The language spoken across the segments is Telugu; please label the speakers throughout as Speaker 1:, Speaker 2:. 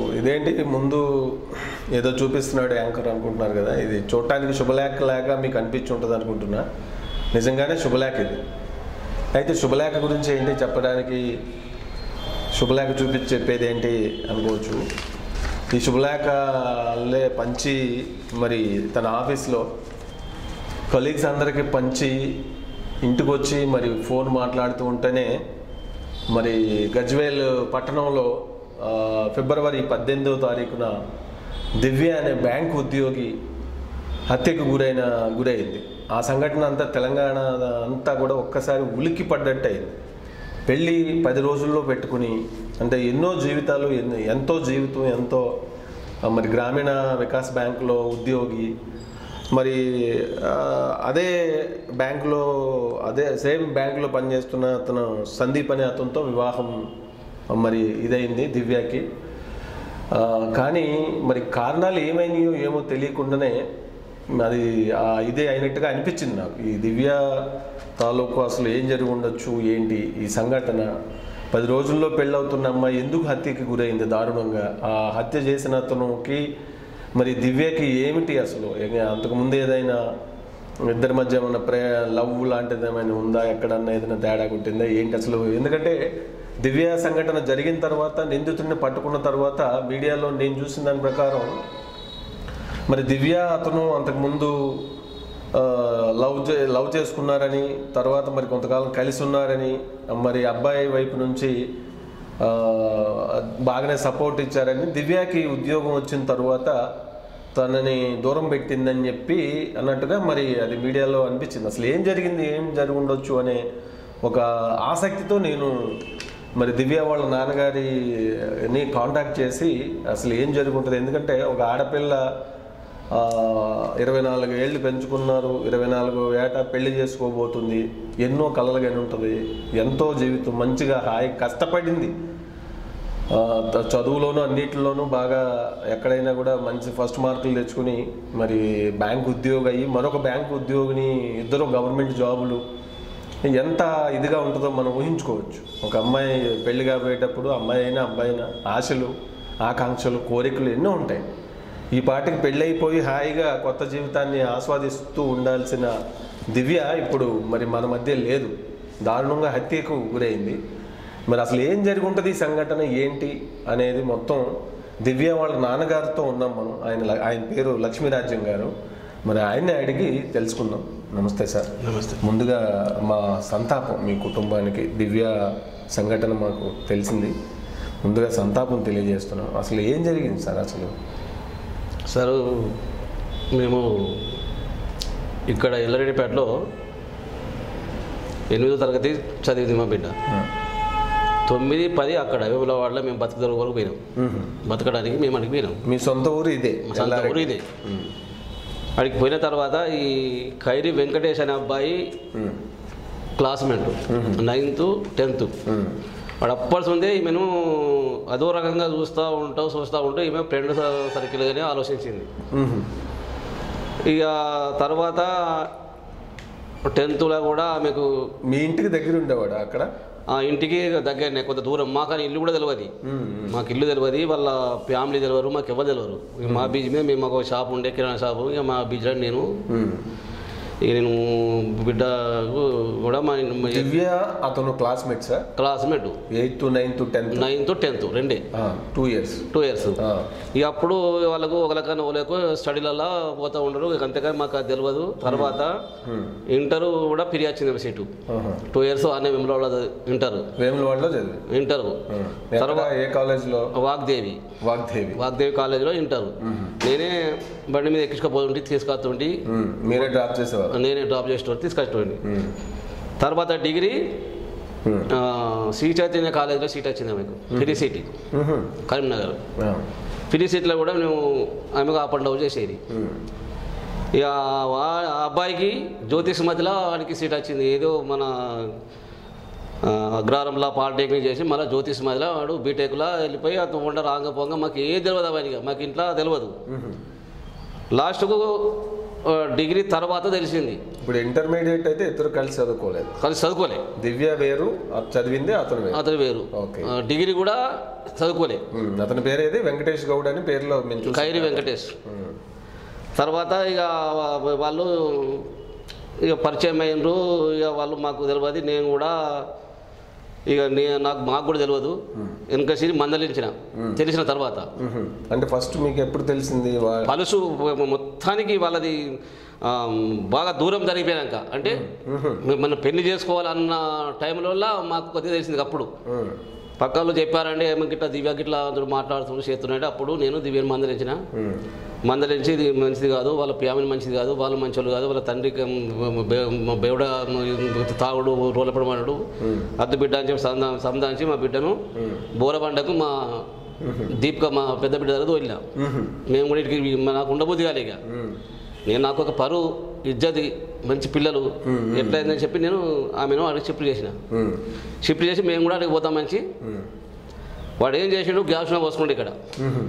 Speaker 1: ఇదేంటి ముందు ఏదో చూపిస్తున్నాడు యాంకర్ అనుకుంటున్నారు కదా ఇది చూడటానికి శుభలేఖ లాగా మీకు అనిపించి ఉంటుంది అనుకుంటున్నా నిజంగానే శుభలేఖ ఇది అయితే శుభలేఖ గురించి ఏంటి చెప్పడానికి శుభలేఖ చూపించి చెప్పేది ఏంటి అనుకోవచ్చు ఈ శుభలేఖలే పంచి మరి తన ఆఫీస్లో కొలీగ్స్ అందరికీ పంచి ఇంటికి వచ్చి మరి ఫోన్ మాట్లాడుతూ ఉంటేనే మరి గజ్వేల్ పట్టణంలో ఆ, ఫిబ్రవరి పద్దెనిమిదవ తారీఖున దివ్య అనే బ్యాంక్ ఉద్యోగి హత్యకు గురైన గురైంది ఆ సంఘటన అంతా తెలంగాణ అంతా కూడా ఒక్కసారి ఉలిక్కి పడ్డట్టు అయింది పెళ్ళి పది రోజుల్లో పెట్టుకుని అంటే ఎన్నో జీవితాలు ఎన్నో ఎంతో జీవితం ఎంతో ఆ, మరి గ్రామీణ వికాస్ బ్యాంకులో ఉద్యోగి మరి ఆ, అదే బ్యాంకులో అదే సేమ్ బ్యాంకులో పనిచేస్తున్న అతను సందీప్ అనే అతనితో వివాహం మరి ఇదైంది దివ్యకి ఆ, కానీ మరి కారణాలు ఏమైనాయో ఏమో తెలియకుండానే అది ఆ ఇదే అయినట్టుగా అనిపించింది నాకు ఈ దివ్య తాలూకు అసలు ఏం జరిగి ఉండొచ్చు ఏంటి ఈ సంఘటన పది రోజుల్లో పెళ్ళవుతున్న అమ్మాయి ఎందుకు హత్యకి గురైంది దారుణంగా ఆ హత్య చేసిన అతనుకి మరి దివ్యకి ఏమిటి అసలు ఏ- అంతకుముందు ఏదైనా ఇద్దరి మధ్య ఏమైనా ప్రే లవ్ లాంటిది ఏమైనా ఉందా ఎక్కడన్నా ఏదైనా తేడా కొట్టిందా ఏంటి అసలు ఎందుకంటే దివ్య సంఘటన జరిగిన తర్వాత నిందితుడిని పట్టుకున్న తర్వాత మీడియాలో నేను చూసిన దాని ప్రకారం మరి దివ్య అతను అంతకుముందు ఆ, లవ్ చే లవ్ చేసుకున్నారని తర్వాత మరి కొంతకాలం కలిసి ఉన్నారని మరి అబ్బాయి వైపు నుంచి ఆ, బాగానే సపోర్ట్ ఇచ్చారని దివ్యకి ఉద్యోగం వచ్చిన తర్వాత తనని దూరం పెట్టిందని చెప్పి అన్నట్టుగా మరి అది మీడియాలో అనిపించింది అసలు ఏం జరిగింది ఏం జరిగి ఉండొచ్చు అనే ఒక ఆసక్తితో నేను మరి దివ్య వాళ్ళ నాన్నగారిని కాంటాక్ట్ చేసి అసలు ఏం జరుగుంటుంది ఎందుకంటే ఒక ఆడపిల్ల ఆ, ఇరవై నాలుగు ఏళ్ళు పెంచుకున్నారు ఇరవై నాలుగు ఏట పెళ్లి చేసుకోబోతుంది ఎన్నో కలలు కానీ ఉంటుంది ఎంతో జీవితం మంచిగా హాయి కష్టపడింది ఆ, త- చదువులోనూ అన్నిటిలోనూ బాగా ఎక్కడైనా కూడా మంచి ఫస్ట్ మార్కులు తెచ్చుకుని మరి బ్యాంక్ ఉద్యోగి అయ్యి మరొక బ్యాంక్ ఉద్యోగిని ఇద్దరు గవర్నమెంట్ జాబులు ఎంత ఇదిగా ఉంటుందో మనం ఊహించుకోవచ్చు ఒక అమ్మాయి పెళ్లి కాబోయేటప్పుడు అమ్మాయి అయినా అబ్బాయి అయినా ఆశలు ఆకాంక్షలు కోరికలు ఎన్నో ఉంటాయి ఈ పాటికి పెళ్ళైపోయి హాయిగా కొత్త జీవితాన్ని ఆస్వాదిస్తూ ఉండాల్సిన దివ్య ఇప్పుడు మరి మన మధ్య లేదు దారుణంగా హత్యకు గురైంది మరి అసలు ఏం జరిగి ఉంటుంది ఈ సంఘటన ఏంటి అనేది మొత్తం దివ్య వాళ్ళ నాన్నగారితో ఉన్నాం మనం ఆయన ల- ఆయన పేరు లక్ష్మీరాజ్యం గారు మరి ఆయన్ని అడిగి తెలుసుకుందాం నమస్తే సార్
Speaker 2: నమస్తే
Speaker 1: ముందుగా మా సంతాపం మీ కుటుంబానికి దివ్య సంఘటన మాకు తెలిసింది ముందుగా సంతాపం తెలియజేస్తున్నాం అసలు ఏం జరిగింది సార్ అసలు
Speaker 2: సార్ మేము ఇక్కడ ఎల్లారెడ్డిపేటలో ఎనిమిదో తరగతి చదివింది మా బిడ్డ తొమ్మిది పది అక్కడ వేములవాడలో మేము బతుకుదల వరకు పోయినాం
Speaker 1: మ్మ్.
Speaker 2: బతకడానికి మేము అడిగి పోయినాం
Speaker 1: మీ సొంత ఊరు ఇదే
Speaker 2: మా సొంత ఊరు ఇదే అడిగి పోయిన తర్వాత ఈ ఖైరీ వెంకటేష్ అనే అబ్బాయి
Speaker 1: మ్మ్.
Speaker 2: క్లాస్మేట్ నైన్త్ టెన్త్
Speaker 1: మ్మ్.
Speaker 2: వాడు అప్పటి నుండే ఈమెను అదో రకంగా చూస్తూ ఉంటావు చూస్తూ ఉంటూ ఈమె ఫ్రెండ్ సర్కిల్గానే ఆలోచించింది
Speaker 1: మ్మ్.
Speaker 2: ఇక తర్వాత టెన్త్లో కూడా ఆమెకు
Speaker 1: మీ ఇంటికి దగ్గర ఉండేవాడు అక్కడ
Speaker 2: ఆ ఇంటికి దగ్గరనే కొంత దూరం మాకు ఇల్లు కూడా తెలియదు
Speaker 1: మ్మ్.
Speaker 2: మాకు ఇల్లు తెలియదు వాళ్ళ ఫ్యామిలీ తెలియరు మాకు ఎవరు తెలియరు ఇక మా బీచ్ మీద మేము ఒక షాప్ ఉండే కిరాణా షాపు ఇక మా బీచ్లో నేను
Speaker 1: మ్మ్.
Speaker 2: ఇక నేను బిడ్డ కూడా మా మా
Speaker 1: దివ్య అతను classmate sir
Speaker 2: classmate
Speaker 1: eighth ninth tenth
Speaker 2: ninth tenth రెండే
Speaker 1: టూ ఇయర్స్
Speaker 2: టూ ఇయర్స్ ఇక అప్పుడు వాళ్ళకు ఒకరికన్నా ఒకరికి స్టడీలలో పోతూ ఉండరు ఇక అంతేకాని మాకు అది తెలియదు తర్వాత ఇంటర్ కూడా ఫిర్యాదు వచ్చింది సీటు టూ ఇయర్స్ అనే విమల ఇంటర్
Speaker 1: వేములవాడలో చదివి
Speaker 2: ఇంటర్
Speaker 1: తర్వాత ఏ కాలేజ్లో
Speaker 2: వాగ్దేవి
Speaker 1: వాగ్దేవి
Speaker 2: వాగ్దేవి కాలేజీలో ఇంటర్ నేనే బండి మీద ఎక్కించుకోపోతుంటే తీసుకొస్తుంటే
Speaker 1: మ్మ్. మీరే డ్రాప్ చేసేవారు
Speaker 2: నేనే డ్రాప్ చేసి తీసుకొచ్చుకోండి
Speaker 1: మ్మ్.
Speaker 2: తర్వాత డిగ్రీ
Speaker 1: మ్మ్.
Speaker 2: ఆ, శ్రీ చైతన్య కాలేజీలో సీట్ వచ్చింది ఆమెకు ఫిరీ సీట్
Speaker 1: మ్మ్.
Speaker 2: కరీంనగర్
Speaker 1: ఆ.
Speaker 2: ఫిరీ సీట్లో కూడా మేము ఆమెకు అప్ అండ్ డౌన్ చేసేది
Speaker 1: మ్మ్.
Speaker 2: ఇక వా- ఆ అబ్బాయికి జ్యోతిష్ మధ్యలో వాడికి సీట్ వచ్చింది ఏదో మన ఆ, అగ్రహారంలో పాలిటెక్నిక్ చేసి మళ్ళీ జ్యోతిష్ మధ్యలో వాడు బీటెక్లో వెళ్ళిపోయి అతను ఉండ రాంగ పొంగ మాకు ఏ తెలియదు అవన్నీ మాకు ఇంట్లో తెలియదు
Speaker 1: మ్మ్.
Speaker 2: లాస్ట్కు ఆ, డిగ్రీ తర్వాత తెలిసింది
Speaker 1: ఇప్పుడు ఇంటర్మీడియట్ అయితే ఇద్దరు కలిసి చదువుకోలేదు
Speaker 2: కలిసి చదువుకోలే
Speaker 1: దివ్య వేరు అతను చదివింది అతను వేరు
Speaker 2: అతను వేరు
Speaker 1: ఓకే
Speaker 2: ఆ, డిగ్రీ కూడా చదువుకోలే
Speaker 1: ఉమ్, అతని పేరు ఏది వెంకటేష్ గౌడ్ అని పేరులో మేము చూసాం
Speaker 2: ఖైరి వెంకటేష్ తర్వాత ఇక వా- వాళ్ళు ఇక పరిచయం అయినరు ఇక వాళ్ళు మాకు తెలియదు నేను కూడా ఇక నే నాకు మాకు కూడా తెలియదు వెనక సిరి మందలించిన తెలిసిన తర్వాత
Speaker 1: మ్మ్. అంటే ఫస్ట్ మీకు ఎప్పుడు తెలిసింది వా-
Speaker 2: పలుసు మొత్తానికి వాళ్ళది ఆ, బాగా దూరం జరిగిపోయాక అంటే మనం పెళ్లి చేసుకోవాలన్న టైంలో మాకు కొద్దిగా తెలిసింది అప్పుడు
Speaker 1: మ్మ్.
Speaker 2: పక్క వాళ్ళు చెప్పారండి ఏమో గిట్లా దివ్య గిట్లా అందరూ మాట్లాడుతుండ్రు చేస్తున్నాడు అప్పుడు నేను దివ్యను మందలించిన
Speaker 1: మ్మ్.
Speaker 2: మందలించి ఇది మంచిది కాదు వాళ్ళ ఫ్యామిలీ మంచిది కాదు వాళ్ళు మంచోళ్ళు కాదు వాళ్ళ తండ్రికి బేవడ తాగుడు రోలపడమన్నాడు అద్దు బిడ్డ అని చెప్పి సందా సంధానించి మా బిడ్డను బోరబండకు మా దీపిక మా పెద్ద బిడ్డ దగ్గర వదిలినా
Speaker 1: మ్మ్.
Speaker 2: మేము కూడా ఇక్కడికి నాకు ఉండబోద్ది కాలే ఇక
Speaker 1: మ్మ్.
Speaker 2: నేను నాకు ఒక పరు ఇజ్జది మంచి పిల్లలు ఎట్లయిందని చెప్పి నేను ఆమెను అడిగి షిఫ్ట్ చేసిన
Speaker 1: మ్మ్.
Speaker 2: షిఫ్ట్ చేసి మేము కూడా అడిగి పోతాం మంచి
Speaker 1: మ్మ్.
Speaker 2: వాడు ఏం చేసిండు గ్యాస్ పోసుకుంటే ఇక్కడ
Speaker 1: మ్మ్.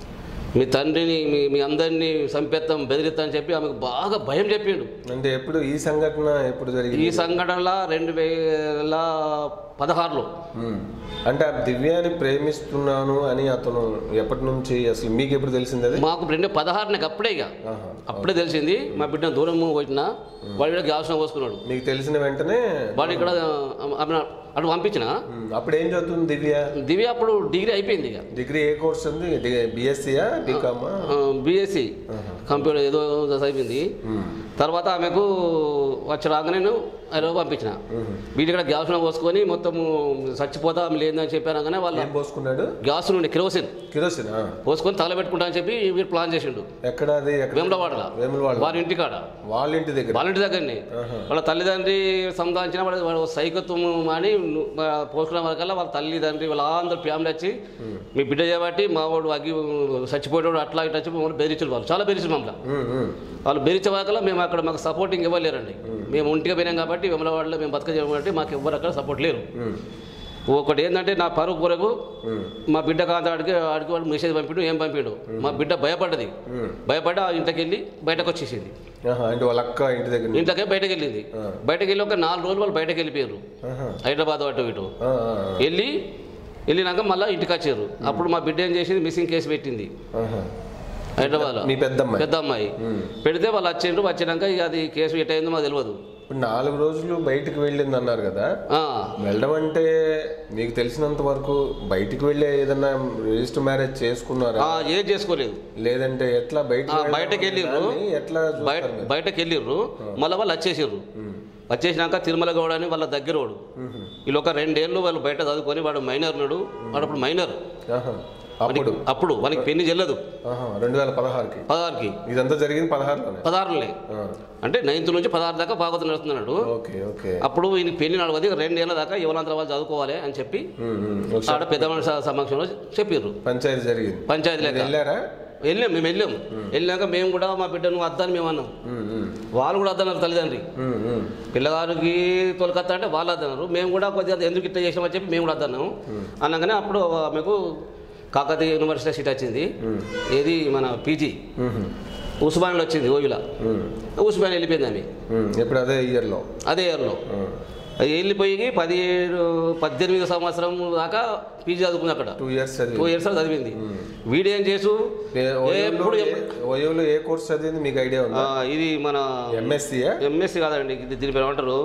Speaker 2: మీ తండ్రిని మీ మీ అందరినీ సంపెత్తాం బెదిరిస్తా అని చెప్పి ఆమెకు బాగా భయం చెప్పిండు
Speaker 1: అంటే ఎప్పుడు ఈ సంఘటన ఎప్పుడు జరిగింది
Speaker 2: ఈ సంఘటనలో రెండు వేల పదహారులో
Speaker 1: మ్మ్. అంటే ఆ దివ్యాని ప్రేమిస్తున్నాను అని అతను ఎప్పటి నుంచి అసలు మీకు ఎప్పుడు తెలిసింది అది
Speaker 2: మాకు రెండు పదహారు నాకు అప్పుడే ఇక
Speaker 1: ఆహా.
Speaker 2: అప్పుడే తెలిసింది మా బిడ్డ దూరం పోయినా వాడు ఇక్కడ గ్యాస్ పోసుకున్నాడు
Speaker 1: మీకు తెలిసిన వెంటనే
Speaker 2: వాడు ఇక్కడ ఆమె అటు పంపించిన
Speaker 1: మ్మ్. అప్పుడు ఏం చదువుతుంది దివ్య
Speaker 2: దివ్య అప్పుడు డిగ్రీ అయిపోయింది ఇక
Speaker 1: డిగ్రీ ఏ కోర్స్ ఉంది బిఎస్సీయా బీకామా
Speaker 2: బీఎస్సీ కంప్యూటర్ ఏదో అయిపోయింది తర్వాత ఆమెకు వచ్చి రాగానే నేను హైదరాబాద్ పంపించిన వీటి ఇక్కడ గ్యాస్ పోసుకొని మొత్తం చచ్చిపోతా ఆమె లేదని చెప్పాను కానీ వాళ్ళ
Speaker 1: ఏం పోసుకున్నాడు
Speaker 2: గ్యాస్ నుండి కిరోసిన్
Speaker 1: కిరోసిన్ ఆ.
Speaker 2: పోసుకొని తగలబెట్టుకుంటా అని చెప్పి వీడు ప్లాన్ చేసిండు
Speaker 1: ఎక్కడ అది ఎక్కడ
Speaker 2: వేములవాడల
Speaker 1: వేములవాడ
Speaker 2: వారి ఇంటికాడ
Speaker 1: వాళ్ళ ఇంటి దగ్గర
Speaker 2: వాళ్ళ ఇంటి దగ్గరనే వాళ్ళ తల్లిదండ్రి సంపాదించిన వాడు వాడు సైకత్వం అని పోసుకున్న వరకల్లా వాళ్ళ తల్లిదండ్రి వాళ్ళ అందరూ ఫ్యామిలీ వచ్చి మీ బిడ్డ చేయబట్టి మా వాడు అగ్గి చచ్చిపోయేవాడు అట్లా ఇట్లా వచ్చి మమ్మల్ని బెదిరించారు వాళ్ళు చాలా బెదిరించారు మమ్మల్ని
Speaker 1: మ్మ్. మ్మ్.
Speaker 2: వాళ్ళు బెదిరించే వరకల్లా మేము అక్కడ మాకు సపోర్టింగ్ ఇవ్వలేరండి మేము ఒంటిగా పోయినాం కాబట్టి విమలవాడలో మేము బతక చేయమంటే మాకు ఎవ్వరు అక్కడ సపోర్ట్ లేరు
Speaker 1: మ్మ్.
Speaker 2: ఒకటి ఏంటంటే నా పరుగు పొరకు
Speaker 1: మ్మ్.
Speaker 2: మా బిడ్డ కాంత ఆడికి ఆడికి వాడు మెసేజ్ పంపిండు ఏం పంపిండు మా బిడ్డ భయపడ్డది
Speaker 1: మ్మ్.
Speaker 2: భయపడి ఆ ఇంటికి వెళ్ళి బయటకు వచ్చేసింది
Speaker 1: ఆహా, అంటే వాళ్ళ అక్క ఇంటి దగ్గర నుంచి.
Speaker 2: ఇంట్లోకే బయటకు వెళ్ళింది బయటకు వెళ్ళి ఒక నాలుగు రోజులు వాళ్ళు బయటకు వెళ్ళిపోయారు
Speaker 1: ఆహా.
Speaker 2: హైదరాబాద్ అటు ఇటు
Speaker 1: ఆ, ఆ,
Speaker 2: వెళ్ళి వెళ్ళినాక మళ్ళీ ఇంటికి వచ్చారు అప్పుడు మా బిడ్డ ఏం చేసింది మిస్సింగ్ కేసు పెట్టింది
Speaker 1: ఆహా.
Speaker 2: హైదరాబాద్లో
Speaker 1: మీ పెద్దమ్మాయి
Speaker 2: పెద్ద అమ్మాయి పెడితే వాళ్ళు వచ్చిండ్రు వచ్చినాక ఇక అది కేసు ఎట్టయిందో మాకు తెలియదు
Speaker 1: ఇప్పుడు నాలుగు రోజులు బయటికి వెళ్ళింది అన్నారు కదా
Speaker 2: ఆ,
Speaker 1: వెళ్ళడం అంటే మీకు తెలిసినంత వరకు బయటికి వెళ్ళి ఏదన్నా రిజిస్టర్ మ్యారేజ్ చేసుకున్నారా
Speaker 2: ఆ, ఏం చేసుకోలేదు
Speaker 1: లేదంటే ఎట్లా బయటికి
Speaker 2: ఆ,
Speaker 1: వెళ్ళడం
Speaker 2: బయటకి వెళ్ళిర్రు.
Speaker 1: దాన్ని ఎట్లా చూస్తారు
Speaker 2: బయట
Speaker 1: మీరు?
Speaker 2: బయటకు వెళ్ళిర్రు మళ్ళీ వాళ్ళు వచ్చేసిర్రు వచ్చేసినాక తిరుమల గౌడ అని వాళ్ళ దగ్గర వాడు వీళ్ళు ఒక రెండేళ్ళు వాళ్ళు బయట చదువుకొని వాడు మైనర్ నాడు వాడు అప్పుడు మైనర్
Speaker 1: ఆహా. అప్పుడు
Speaker 2: అప్పుడు వానికి పెళ్లి చెల్లదు
Speaker 1: ఆహా, రెండు వేల పదహారుకి
Speaker 2: పదహారుకి
Speaker 1: ఇదంతా జరిగింది పదహారులోనే
Speaker 2: పదహారులే
Speaker 1: ఆ,
Speaker 2: అంటే నైన్త్ నుంచి పదహారు దాకా భాగవతం నడుస్తున్నాడు
Speaker 1: ఓకే ఓకే
Speaker 2: అప్పుడు ఈయన పెళ్లి నడవది రెండేళ్ల దాకా యువనంతర వాళ్ళు చదువుకోవాలి అని చెప్పి
Speaker 1: ఉమ్, ఉమ్. ఒకసారి
Speaker 2: ఆడ పెద్ద మనిషి సమక్షంలో చెప్పారు
Speaker 1: పంచాయతీ జరిగింది
Speaker 2: పంచాయతీ లెక్క
Speaker 1: వెళ్ళారా
Speaker 2: వెళ్ళాం మేము వెళ్ళాం వెళ్ళాక మేము కూడా మా బిడ్డను వద్దని మేము అన్నాం
Speaker 1: ఉమ్, ఉమ్,
Speaker 2: వాళ్ళు కూడా వద్దన్నారు తల్లిదండ్రి
Speaker 1: ఉమ్, ఉమ్.
Speaker 2: పిల్లగారికి తొలకత్త అంటే వాళ్ళు వద్దన్నారు మేము కూడా కొద్దిగా ఎందుకు ఇట్లా చేసామని చెప్పి మేము కూడా వద్దన్నాం అనగానే అప్పుడు ఆమెకు కాకతీయ యూనివర్సిటీ సీట్ వచ్చింది ఏది మన పీజీ
Speaker 1: ఉమ్,
Speaker 2: ఉస్మానియాలో వచ్చింది ఓవిలా
Speaker 1: ఉమ్,
Speaker 2: ఉస్మానియా వెళ్ళిపోయింది ఆమె
Speaker 1: ఉమ్. ఇప్పుడు అదే ఇయర్లో
Speaker 2: అదే ఇయర్లో అది వెళ్ళిపోయి పదిహేడు పద్దెనిమిది సంవత్సరం దాకా పీజీ చదువుకుంది అక్కడ
Speaker 1: టూ ఇయర్స్ చదివి
Speaker 2: టూ ఇయర్స్ చదివింది వీడేం చేసు ఎప్పుడు
Speaker 1: ఓయోలో ఏ కోర్స్ చదివింది మీకు ఐడియా
Speaker 2: ఆ,
Speaker 1: ఉందా
Speaker 2: ఇది మన
Speaker 1: ఎంఎస్సీయా
Speaker 2: ఎంఎస్సి కాదండి ఇది దీని పేరు ఏమంటారు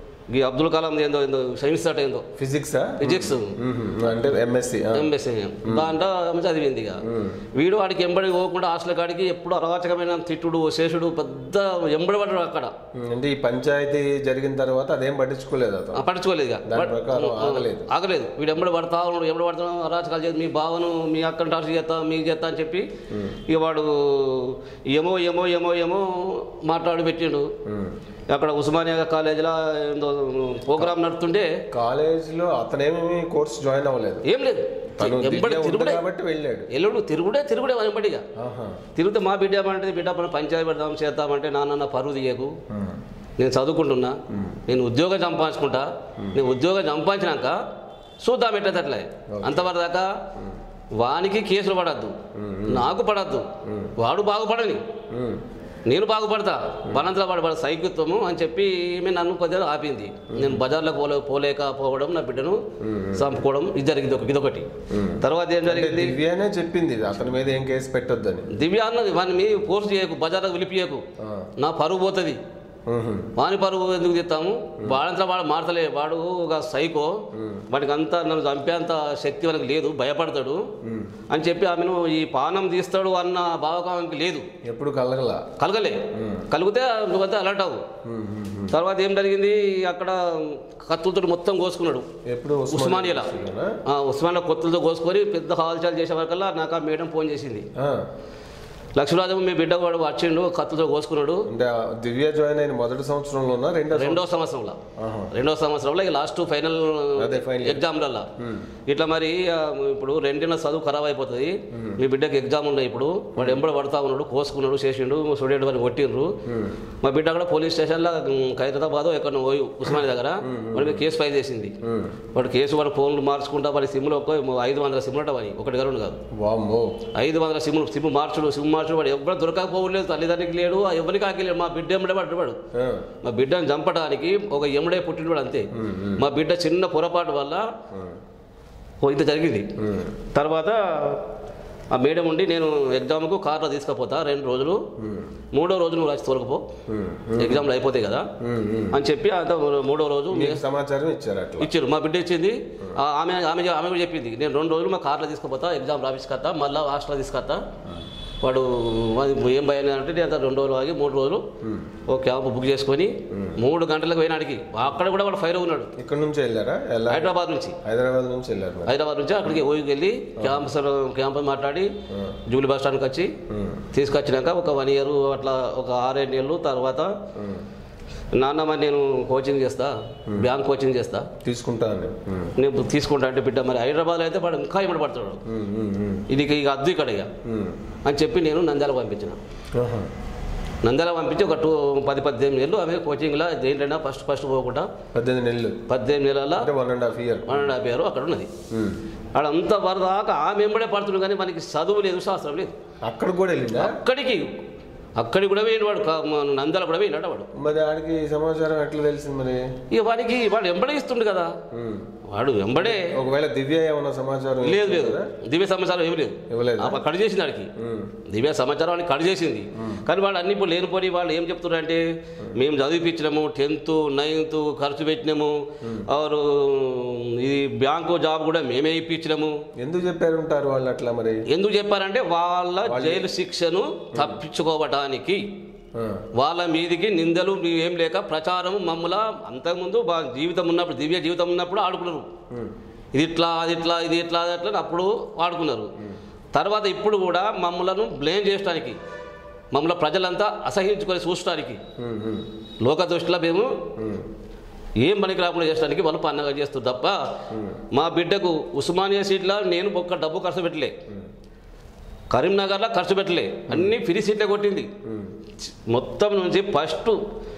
Speaker 2: ఈ అబ్దుల్ కలాం ఏందో ఏందో సైన్స్ అట ఏందో
Speaker 1: ఫిజిక్సా
Speaker 2: ఫిజిక్స్
Speaker 1: అంటే ఎంఎస్సీ
Speaker 2: ఎంఎస్సీ దాంట్లో ఆమె చదివింది ఇక వీడు వాడికి ఎంబడి పోకుండా హాస్టల్ కాడికి ఎప్పుడు అరాచకమైన తిట్టుడు శేషుడు పెద్ద ఎంబడి పడ్డాడు అక్కడ
Speaker 1: అంటే ఈ పంచాయతీ జరిగిన తర్వాత అదేం పట్టించుకోలేదు అతను
Speaker 2: ఆ, పట్టించుకోలేదు ఇక
Speaker 1: దాని ప్రకారం ఆగలేదు
Speaker 2: ఆగలేదు వీడు ఎంబడి పడతా ఉన్నాడు ఎంబడి పడుతున్నాడు అరాచకాలు చేసి మీ బావను మీ అక్కని టార్చర్ చేస్తా మీకు చేస్తా అని చెప్పి ఇక వాడు ఏమో ఏమో ఏమో ఏమో మాట్లాడి పెట్టిండు
Speaker 1: ఉమ్.
Speaker 2: అక్కడ ఉస్మానియా కాలేజీలో ఏందో ప్రోగ్రామ్ నడుతుంటే
Speaker 1: కాలేజీలో అతనేమి కోర్స్ జాయిన్ అవ్వలేదు
Speaker 2: ఏం లేదు
Speaker 1: తను
Speaker 2: ఎంబడి
Speaker 1: దివ్య ఉంది
Speaker 2: తిరుగుడే
Speaker 1: కాబట్టి వెళ్ళాడు
Speaker 2: ఎల్లుడు తిరుగుడే తిరుగుడే వెంబడిగా
Speaker 1: ఆహా.
Speaker 2: తిరిగితే మా బిడ్డ ఏమంటే బిడ్డ మనం పంచాయతీ పెడదాం చేద్దామంటే నాన్న నా పరువు తీయకు
Speaker 1: ఉమ్.
Speaker 2: నేను చదువుకుంటున్నా నేను ఉద్యోగం సంపాదించుకుంటా నేను ఉద్యోగం సంపాదించినాక చూద్దాం ఎట్లే అంతవరకు దాకా వానికి కేసులు పడద్దు నాకు పడద్దు వాడు బాగుపడని
Speaker 1: ఉమ్.
Speaker 2: నేను బాగుపడతా బలంతలా పడబడ సైకిత్వము అని చెప్పి ఈమె నన్ను కొద్దిగా ఆపింది నేను బజార్లో పోలే పోలేకపోవడం నా బిడ్డను చంపుకోవడం ఇది జరిగింది ఒక ఇదొకటి తర్వాత ఏం
Speaker 1: అంటే
Speaker 2: జరిగింది
Speaker 1: దివ్యానే చెప్పింది అతని మీద ఏం కేసు పెట్టొద్దని
Speaker 2: దివ్య అన్నది వాడిని మీ ఫోర్స్ చేయకు బజార్లో పిలిపియకు
Speaker 1: ఆ.
Speaker 2: నా పరువు పోతుంది
Speaker 1: మ్మ్.
Speaker 2: వాని పరువు ఎందుకు తీస్తాము వాడంతా వాడు మారతలే వాడు ఒక సైకో వాడికి అంతా నన్ను చంపేంత శక్తి వానికి లేదు భయపడతాడు అని చెప్పి ఆమెను ఈ పానం తీస్తాడు అన్న భావకానికి లేదు
Speaker 1: ఎప్పుడు కలగల
Speaker 2: కలగలే కలిగితే నువ్వంతా అలర్ట్ అవ్వు తర్వాత ఏం జరిగింది అక్కడ కత్తులతో మొత్తం కోసుకున్నాడు
Speaker 1: ఎప్పుడు
Speaker 2: ఉస్మానియాలో
Speaker 1: ఉస్మానియాలోనా?
Speaker 2: ఆ, ఉస్మానియా కొత్తులతో కోసుకొని పెద్ద హాల్చాలు చేసే వరకల్లా నాకు ఆ మేడం ఫోన్ చేసింది
Speaker 1: ఆ.
Speaker 2: లక్ష్మీరాజు మీ బిడ్డ వాడు వచ్చిండు కత్తులతో కోసుకున్నాడు
Speaker 1: అంటే ఆ దివ్య జాయిన్ అయిన మొదటి సంవత్సరంలో ఉన్నా రెండో సంవత్సరం?
Speaker 2: రెండో సంవత్సరంలో
Speaker 1: ఆహా.
Speaker 2: రెండో సంవత్సరంలో ఇక లాస్ట్ ఫైనల్
Speaker 1: అదే final.
Speaker 2: ఎగ్జామ్లల్లో ఇట్లా మరి ఆ, ఇప్పుడు రెండిన చదువు ఖరాబ్ అయిపోతుంది మీ బిడ్డకి ఎగ్జామ్ ఉన్నాయి ఇప్పుడు వాడు ఎంబడి పడతా ఉన్నాడు కోసుకున్నాడు చేసిండు స్టూడెంట్ వాడిని కొట్టిండ్రు మా బిడ్డ కూడా పోలీస్ స్టేషన్లో ఖైరతాబాద్ ఎక్కడ పోయి ఉస్మానియా దగ్గర వాడికి కేసు ఫైల్ చేసింది
Speaker 1: మ్మ్.
Speaker 2: వాడు కేసు వాడు ఫోన్లు మార్చుకుంటా వాడి సిమ్లో ఒక ఐదు వందల సిమ్లు ఉంటాయి ఒకటి గారు కాదు
Speaker 1: వామ్మో
Speaker 2: ఐదు వందల సిమ్లు సిమ్ మార్చుడు సిమ్ మార్చుడు వాడు ఎవరు దొరకకపోలేదు తల్లిదండ్రికి లేడు ఆ ఎవరికి ఆకిలేడు మా బిడ్డ ఎమ్మడే పడ్డాడు వాడు
Speaker 1: ఆ.
Speaker 2: మా బిడ్డను చంపడానికి ఒక ఎముడే పుట్టినవాడు అంతే మా బిడ్డ చిన్న పొరపాటు వల్ల ఓ ఇంత జరిగింది
Speaker 1: మ్మ్.
Speaker 2: తర్వాత ఆ మేడం ఉండి నేను ఎగ్జామ్కు కార్లో తీసుకుపోతా రెండు రోజులు మూడో రోజు నువ్వు రాసి తోలకపో
Speaker 1: మ్మ్.
Speaker 2: ఎగ్జామ్లు అయిపోతాయి కదా
Speaker 1: మ్మ్. మ్మ్.
Speaker 2: అని చెప్పి అంత మూడో రోజు
Speaker 1: మీకు సమాచారం ఇచ్చారు అట్లా
Speaker 2: ఇచ్చారు మా బిడ్డ ఇచ్చింది ఆ ఆమె ఆమె ఆమె కూడా చెప్పింది నేను రెండు రోజులు మా కార్లో తీసుకుపోతా ఎగ్జామ్ రాపించుకొస్తా మళ్ళీ హాస్టల్లో తీసుకొస్తా వాడు వాడి ఏం భయం అంటే నేను అంతా రెండు రోజులు ఆగి మూడు రోజులు ఓ క్యాబ్ బుక్ చేసుకొని మూడు గంటలకు పోయినాడికి అక్కడ కూడా వాడు ఫైర్ ఉన్నాడు
Speaker 1: ఇక్కడ నుంచి వెళ్ళారా ఎలా
Speaker 2: హైదరాబాద్ నుంచి
Speaker 1: హైదరాబాద్ నుంచి వెళ్ళారు మరి
Speaker 2: హైదరాబాద్ నుంచి అక్కడికి ఓయికి వెళ్ళి క్యాంపస్ క్యాంపస్ మాట్లాడి జూబ్లీ బస్ స్టాండ్కి వచ్చి
Speaker 1: మ్మ్.
Speaker 2: తీసుకొచ్చినాక ఒక వన్ ఇయర్ అట్లా ఒక ఆరేడు నెలలు తర్వాత నాన్న మరి నేను కోచింగ్ చేస్తా బ్యాంక్ కోచింగ్ చేస్తా
Speaker 1: తీసుకుంటా అని మ్మ్.
Speaker 2: నేను తీసుకుంటా అంటే బిడ్డ మరి హైదరాబాద్ అయితే వాడు ఇంకా ఇమ్మడి పడతాడు
Speaker 1: మ్మ్. మ్మ్. మ్మ్.
Speaker 2: ఇది ఇక అద్దు ఇక్కడ ఇక
Speaker 1: మ్మ్.
Speaker 2: అని చెప్పి నేను నంద్యాల పంపించిన
Speaker 1: ఆహా.
Speaker 2: నంద్యాల పంపించి ఒక టూ పది పద్దెనిమిది నెలలు ఆమె కోచింగ్లో దేంట్లైనా ఫస్ట్ ఫస్ట్ పోకుండా
Speaker 1: పద్దెనిమిది నెలలు
Speaker 2: పద్దెనిమిది నెలల
Speaker 1: అంటే one and half year
Speaker 2: one and half year అక్కడ ఉన్నది ఆడంతా వరదాకా ఆమె ఎంబడే పడుతుంది కానీ మనకి చదువు లేదు శాస్త్రం లేదు
Speaker 1: అక్కడ కూడా వెళ్ళిందా
Speaker 2: అక్కడికి అక్కడికి కూడా పోయిన వాడు కా- మన నంద్యాల కూడా పోయినాడు వాడు
Speaker 1: మరి ఆడికి సమాచారం ఎట్లా తెలిసింది మరి
Speaker 2: ఇక వాడికి వాడు ఎంబడే ఇస్తుండు కదా
Speaker 1: మ్మ్.
Speaker 2: వాడు వెంబడే
Speaker 1: ఒకవేళ దివ్య ఏమన్నా సమాచారం
Speaker 2: లేదు లేదు
Speaker 1: ఇచ్చిందా?
Speaker 2: దివ్య సమాచారం ఏమి లేదు
Speaker 1: ఇవ్వలేదా?
Speaker 2: ఆ కట్ చేసింది వాడికి
Speaker 1: మ్మ్.
Speaker 2: దివ్య సమాచారం వాడిని కట్ చేసింది కానీ వాళ్ళు అన్ని ఇప్పుడు లేనిపోని వాళ్ళు ఏం చెప్తున్నారంటే మేము చదివిపించినాము టెన్త్ నైన్త్ ఖర్చు పెట్టినాము ఆరు ఇది బ్యాంకు జాబ్ కూడా మేమే ఇప్పించినాము
Speaker 1: ఎందుకు చెప్పారుంటారు వాళ్ళు అట్లా మరి
Speaker 2: ఎందుకు చెప్పారంటే వాళ్ళ జైలు శిక్షను తప్పించుకోవటానికి
Speaker 1: ఆ.
Speaker 2: వాళ్ళ మీదికి నిందలు ఏం లేక ప్రచారం మమ్మల అంతకుముందు బా జీవితం ఉన్నప్పుడు దివ్య జీవితం ఉన్నప్పుడు ఆడుకున్నారు
Speaker 1: మ్మ్.
Speaker 2: ఇది ఇట్లా అది ఇట్లా ఇది ఇట్లా అది అట్లా అని అప్పుడు ఆడుకున్నారు తర్వాత ఇప్పుడు కూడా మమ్మలను బ్లేమ్ చేయడానికి మమ్మల్ని ప్రజలంతా అసహించుకొని చూడటానికి
Speaker 1: మ్మ్. మ్మ్.
Speaker 2: లోక దృష్టిలో మేము
Speaker 1: మ్మ్.
Speaker 2: ఏం పనికి రాకుండా చేయడానికి వాళ్ళు పన్నగా చేస్తారు తప్ప మా బిడ్డకు ఉస్మానియా సీట్లో నేను ఒక్క డబ్బు ఖర్చు పెట్టలే కరీంనగర్లో ఖర్చు పెట్టలే అన్ని ఫ్రీ సీట్లే కొట్టింది
Speaker 1: మ్మ్.
Speaker 2: మొత్తం నుంచి ఫస్ట్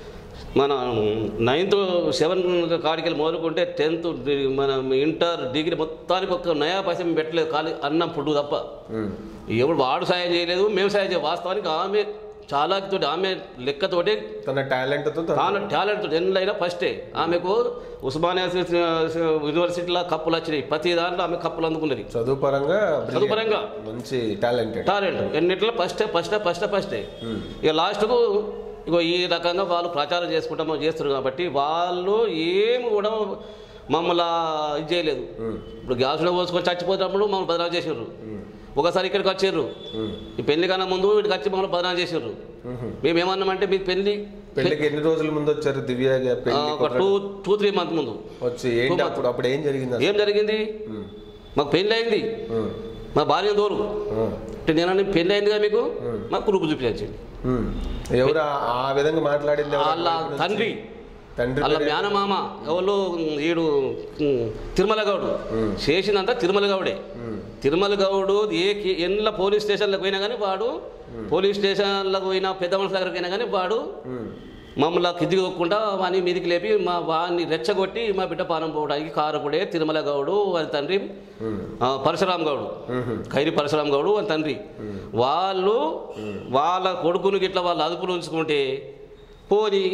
Speaker 2: మన నైన్త్ సెవెన్ కాడికి మొదలుకుంటే టెన్త్ మన ఇంటర్ డిగ్రీ మొత్తానికి ఒక్క నయా పైసా మేము పెట్టలేదు ఖాళీ అన్నం ఫుడ్ తప్ప
Speaker 1: మ్మ్.
Speaker 2: ఎవడు వాడు సాయం చేయలేదు మేము సాయం చేయలేదు వాస్తవానికి ఆమె చాలాతోటి ఆమె లెక్కతోటి
Speaker 1: తన టాలెంట్ తో తను-
Speaker 2: తాను టాలెంట్ ఎన్నైనా ఫస్టే ఆమెకు ఉస్మానియా యూనివర్సిటీలో కప్పులు వచ్చినాయి ప్రతి దాంట్లో ఆమె కప్పులు అందుకున్నది
Speaker 1: చదువు పరంగా brilliant.
Speaker 2: చదువుపరంగా
Speaker 1: మంచి టాలెంటెడ్
Speaker 2: టాలెంట్ ఎన్నిట్లో ఫస్టే ఫస్టే ఫస్టే ఫస్టే ఇక లాస్ట్కు ఇగో ఈ రకంగా వాళ్ళు ప్రచారం చేసుకుంటామో చేస్తారు కాబట్టి వాళ్ళు ఏమి కూడా మమ్మల్ని ఇది చేయలేదు ఇప్పుడు గ్యాస్లో పోసుకొని చచ్చిపోతున్నప్పుడు మమ్మల్ని బదనాలు చేసారు ఒకసారి ఇక్కడికి వచ్చారు ఈ పెళ్లి కన్నా ముందు ఇక్కడికి వచ్చి మమ్మల్ని బదనాలు చేసారు మేము ఏమన్నామంటే మీ పెళ్లి
Speaker 1: పెళ్ళికి ఎన్ని రోజుల ముందు వచ్చారు దివ్య గారి
Speaker 2: ఆ,
Speaker 1: పెళ్లి
Speaker 2: ఒక టూ టూ త్రీ మంత్ ముందు
Speaker 1: వచ్చి ఏంటి అప్పుడు అప్పుడు ఏం జరిగింది అసలు?
Speaker 2: ఏం జరిగింది మాకు పెళ్ళి అయింది
Speaker 1: మ్మ్.
Speaker 2: మా భార్య దూరు
Speaker 1: ఆ.
Speaker 2: అంటే నేను పెళ్ళి అయిందిగా మీకు మాకు కురుపు చూపించండి
Speaker 1: మ్మ్. ఎవరు ఆ- ఆ విధంగా మాట్లాడింది ఎవరు?
Speaker 2: వాళ్ళ తండ్రి
Speaker 1: తండ్రి
Speaker 2: వాళ్ళ
Speaker 1: పేరు?
Speaker 2: మేనమామ ఎవరు ఈడు ఉమ్, తిరుమల గౌడు చేసిందంతా తిరుమల గౌడే తిరుమల గౌడు ఏ కే- ఎన్ల పోలీస్ స్టేషన్లకు పోయినా కానీ వాడు పోలీస్ స్టేషన్లకు పోయినా పెద్ద మనుషుల దగ్గరికి పోయినా కానీ వాడు
Speaker 1: మ్మ్.
Speaker 2: మమ్మల్ని కిందికి తొక్కకుండా వాని మీదికి లేపి మా వాడిని రెచ్చగొట్టి మా బిడ్డ పానం పోవడానికి కారకుడే తిరుమల గౌడు అని తండ్రి ఆ, పరశురామ్ గౌడు ఖైరి పరశురామ్ గౌడు అని తండ్రి వాళ్ళు వాళ్ళ కొడుకును గిట్ల వాళ్ళు అదుపులో ఉంచుకుంటే పోని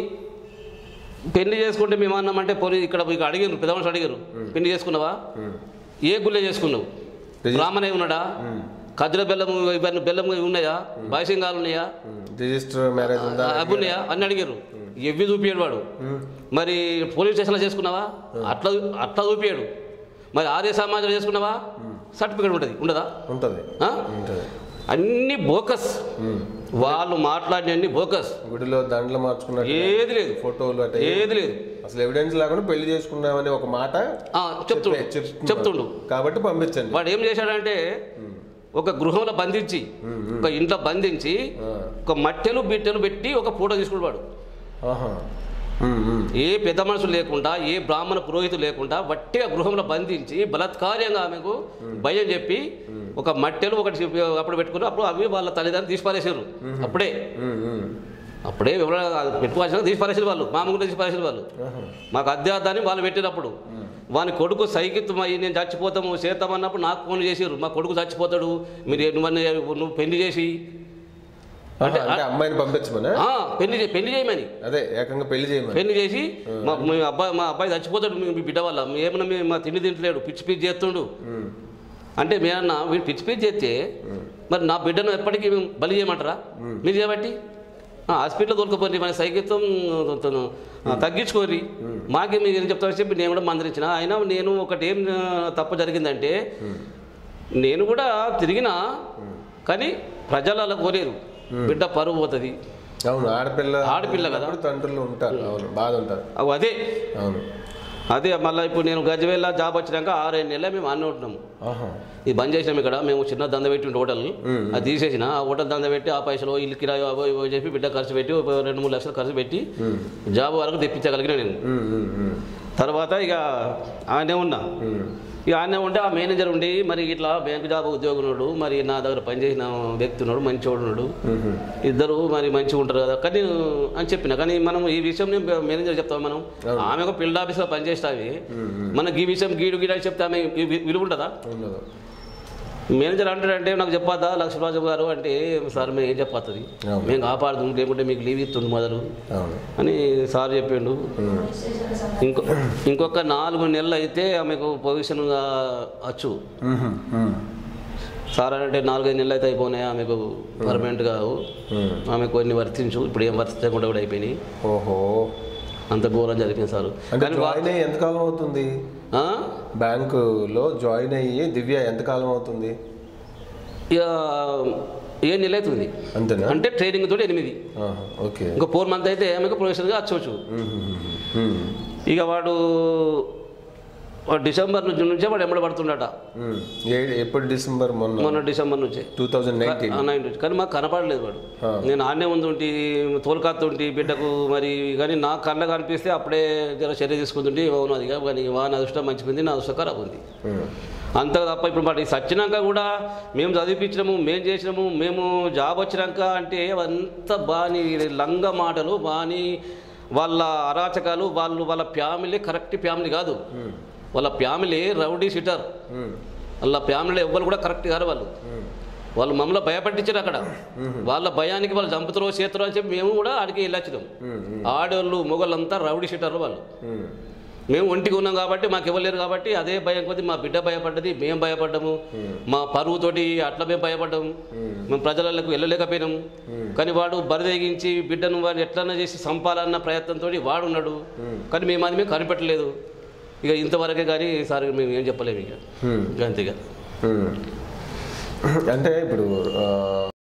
Speaker 2: పెళ్లి చేసుకుంటే మేము అన్నామంటే పోనీ ఇక్కడ మీకు అడిగారు పెద్దమనుషులు అడిగారు పెళ్లి చేసుకున్నావా ఏ గుళ్ళే చేసుకున్నావు రామనే ఉన్నాడా కద్దుల బెల్లం ఇవన్నీ బెల్లం ఉన్నాయా బాయసింగాలు ఉన్నాయా
Speaker 1: రిజిస్టర్ మ్యారేజ్ ఉందా
Speaker 2: అవి ఉన్నాయా అని అడిగారు ఎవ్వి చూపించాడు వాడు మరి పోలీస్ స్టేషన్లో చేసుకున్నావా అట్లా అట్లా చూపించాడు మరి ఆర్య సమాజంలో చేసుకున్నావా సర్టిఫికేట్ ఉంటుంది ఉండదా
Speaker 1: ఉంటుంది
Speaker 2: ఆ?
Speaker 1: ఉంటుంది
Speaker 2: అన్ని బోకస్ వాళ్ళు మాట్లాడినన్ని బోకస్
Speaker 1: గుడిలో దండలు మార్చుకున్నట్టు
Speaker 2: ఏది లేదు
Speaker 1: ఫోటోలు అంటే
Speaker 2: ఏది లేదు
Speaker 1: అసలు ఎవిడెన్స్ లేకుండా పెళ్లి చేసుకున్నామని ఒక మాట
Speaker 2: ఆ, చెప్తుండు
Speaker 1: చెప్పే- చెప్తున్నారు.
Speaker 2: చెప్తుండు
Speaker 1: కాబట్టి పంపించండి
Speaker 2: వాడు ఏం చేశాడంటే ఒక గృహంలో బంధించి ఒక ఇంట్లో బంధించి
Speaker 1: ఆ.
Speaker 2: ఒక మట్టెలు బిట్టెలు పెట్టి ఒక ఫోటో తీసుకుని వాడు
Speaker 1: ఆహా. ఉమ్, ఉమ్.
Speaker 2: ఏ పెద్ద మనుషులు లేకుండా ఏ బ్రాహ్మణ పురోహితులు లేకుండా వట్టిగా గృహంలో బంధించి బలత్కార్యంగా ఆమెకు భయం చెప్పి ఒక మట్టెలు ఒకటి చెప్పి అప్పుడు పెట్టుకుని అప్పుడు అవి వాళ్ళ తల్లిదండ్రులు తీసిపారేసారు అప్పుడే
Speaker 1: ఉమ్, ఉమ్.
Speaker 2: అప్పుడే ఎవరైనా పెట్టుకోవాల్సిన తీసిపారేసిన వాళ్ళు మామూలుగా తీసిపారేసిన వాళ్ళు
Speaker 1: ఆహా.
Speaker 2: మాకు అధ్యాత్మాన్ని వాళ్ళు పెట్టినప్పుడు వాని కొడుకు సైకిత్తమయ్యి నేను చచ్చిపోతాము చేద్దామన్నప్పుడు నాకు ఫోన్ చేసారు మా కొడుకు చచ్చిపోతాడు మీరు నువ్వన్నీ నువ్వు పెళ్లి చేసి
Speaker 1: ఆహా, అంటే అమ్మాయిని పంపించమనా
Speaker 2: ఆ, పెళ్లి చే- పెళ్లి చేయమని
Speaker 1: అదే ఏకంగా పెళ్లి చేయమని
Speaker 2: పెళ్లి చేసి మా మీ అబ్బాయి మా అబ్బాయి చచ్చిపోతాడు మీ మీ బిడ్డ వల్ల ఏమన్నా మీ మా తిండి తింటలేడు పిచ్చి పిచ్చి చేస్తుండు
Speaker 1: ఉమ్.
Speaker 2: అంటే మేమన్నా వీడు పిచ్చి పిచ్చి చేస్తే మరి నా బిడ్డను ఎప్పటికీ మేము బలి చేయమంటారా మీరు చేయబట్టి ఆ, హాస్పిటల్లో దొరకపోయి మన సైకిత్వం తను, ఆ, తగ్గించుకోరి మాకే మీరు ఏం చెప్తారని చెప్పి నేను కూడా మందరించిన అయినా నేను ఒకటి ఏం ఆ, తప్పు జరిగిందంటే నేను కూడా తిరిగినా కానీ ప్రజలు అలా కోరేరు బిడ్డ పరువు పోతుంది
Speaker 1: అవును ఆడపిల్ల
Speaker 2: ఆడపిల్ల కదా.
Speaker 1: ఉన్నప్పుడు తండ్రులు ఉంటారు అవును బాధ ఉంటారు
Speaker 2: అవి అదే
Speaker 1: అవును
Speaker 2: అదే మళ్ళీ ఇప్పుడు నేను గజ్వేల్ జాబ్ వచ్చినాక ఆరేడు నెలలు మేము అన్నీ ఉంటున్నాము
Speaker 1: ఆహా
Speaker 2: ఇది బంద్ చేసినాం ఇక్కడ మేము చిన్న దంద పెట్టి హోటల్ అది తీసేసిన ఆ హోటల్ దంద పెట్టి ఆ పైసలు ఇల్లు కిరాయి అవో ఇవో చెప్పి బిడ్డ ఖర్చు పెట్టి ఒక రెండు మూడు లక్షలు ఖర్చు పెట్టి జాబ్ వరకు తెప్పించగలిగిన నేను
Speaker 1: ఉమ్, ఉమ్, ఉమ్.
Speaker 2: తర్వాత ఇక ఆయనే ఉన్నా
Speaker 1: ఉమ్.
Speaker 2: ఇక ఆయనే ఉంటే ఆ మేనేజర్ ఉండి మరి ఇట్లా బ్యాంకు జాబ్ ఉద్యోగం ఉన్నాడు మరి నా దగ్గర పనిచేసిన వ్యక్తి ఉన్నాడు మంచివాడు ఉన్నాడు
Speaker 1: ఉమ్.
Speaker 2: ఇద్దరు మరి మంచిగా ఉంటారు కదా కానీ అని చెప్పిన కానీ మనం ఈ విషయం నేను మేనేజర్ చెప్తాం మనం ఆమె ఒక ఫీల్డ్ ఆఫీస్లో పనిచేస్తావి మనకి ఈ విషయం గీడు గీడు అని చెప్తే ఆమె వి- విలువ ఉంటుందా
Speaker 1: ఉండదు
Speaker 2: మేనేజర్ అంటాడంటే నాకు చెప్పొద్దా లక్ష్మీరాజు గారు అంటే సార్ మేము ఏం చెప్పొస్తుంది
Speaker 1: అవును.
Speaker 2: మేము కాపాడుతుంది లేకుంటే మీకు లీవ్ ఇస్తుండు మొదలు
Speaker 1: అవును
Speaker 2: అని సార్ చెప్పిండు
Speaker 1: ఉమ్.
Speaker 2: ఇంకో ఇంకొక నాలుగు నెలలు అయితే ఆమెకు పొజిషన్గా వచ్చు
Speaker 1: ఉమ్, ఉమ్.
Speaker 2: సార్ అంటే నాలుగైదు నెలలు అయితే అయిపోయినాయి ఆమెకు పర్మనెంట్ కావు
Speaker 1: ఉమ్.
Speaker 2: ఆమె కొన్ని వర్తించు ఇప్పుడు ఏం వర్తించకుండా కూడా అయిపోయినాయి
Speaker 1: ఓహో
Speaker 2: అంత ఘోరం జరిపింది సార్
Speaker 1: అంటే
Speaker 2: కానీ వా-
Speaker 1: జాయిన్ అయ్యి ఎంతకాలం అవుతుంది
Speaker 2: ఆ?
Speaker 1: బ్యాంకులో జాయిన్ అయ్యి దివ్య ఎంతకాలం అవుతుంది
Speaker 2: ఇక ఏ నెల అవుతుంది
Speaker 1: అంతేనా
Speaker 2: అంటే ట్రైనింగ్ తోటి ఎనిమిది
Speaker 1: ఆహా, ఓకే
Speaker 2: ఇంకా ఫోర్ మంత్ అయితే ఆమెకు ప్రొఫెషనల్గా వచ్చవచ్చు
Speaker 1: ఉమ్, ఉమ్, ఉమ్.
Speaker 2: ఇక వాడు వాడు డిసెంబర్ నుంచి నుంచే వాడు ఎంబడి పడుతుండట
Speaker 1: ఉమ్. ఏ- ఎప్పుడు డిసెంబర్ మొన్న
Speaker 2: మొన్న డిసెంబర్ నుంచే
Speaker 1: టూ థౌజండ్ నైన్టీన్
Speaker 2: ఆ నైన్ నుంచి కానీ మాకు కనపడలేదు వాడు
Speaker 1: ఆ.
Speaker 2: నేను ఆడనే ఉంటుంటి తోలుకాతుంటి బిడ్డకు మరి కానీ నా కళ్ళ కనిపిస్తే అప్పుడే జర చర్య తీసుకుంటుంటే అవును అది కాదు, కానీ వాని అదృష్టం మంచిగా నా అదృష్టం ఖరాబ్ ఉంది అంత తప్ప ఇప్పుడు మరి సచ్చినాక కూడా మేము చదివిపించినాము మేము చేసినాము మేము జాబ్ వచ్చినాక అంటే అంత బాని లంగ మాటలు బాని వాళ్ళ అరాచకాలు వాళ్ళు వాళ్ళ ఫ్యామిలీ కరెక్ట్ ఫ్యామిలీ కాదు వాళ్ళ ఫ్యామిలీ రౌడీ సిటర్ వాళ్ళ ఫ్యామిలీలో ఎవ్వరు కూడా కరెక్ట్ కాదు వాళ్ళు వాళ్ళు మమ్మల్ని భయపట్టించారు అక్కడ వాళ్ళ భయానికి వాళ్ళు చంపుతారో చేతారో అని చెప్పి మేము కూడా ఆడికి వెళ్ళొచ్చినాం ఆడవాళ్ళు మొగళ్ళంతా రౌడీ షీటర్లు వాళ్ళు మేము ఒంటికి ఉన్నాం కాబట్టి మాకు ఇవ్వలేరు కాబట్టి అదే భయం కొద్ది మా బిడ్డ భయపడ్డది మేము భయపడ్డాము మా పరువుతోటి అట్లా మేము భయపడ్డాము మేము ప్రజలకు వెళ్ళలేకపోయినాము కానీ వాడు బరిదెగించి బిడ్డను వాడిని ఎట్లన్నా చేసి సంపాలన్న ప్రయత్నంతో వాడు ఉన్నాడు కానీ మేము అది మేము కనిపెట్టలేదు ఇక ఇంతవరకే కానీ సార్ మేము ఏం చెప్పలేము ఇక ఇక అంతే ఇక
Speaker 1: అంటే ఇప్పుడు ఆ,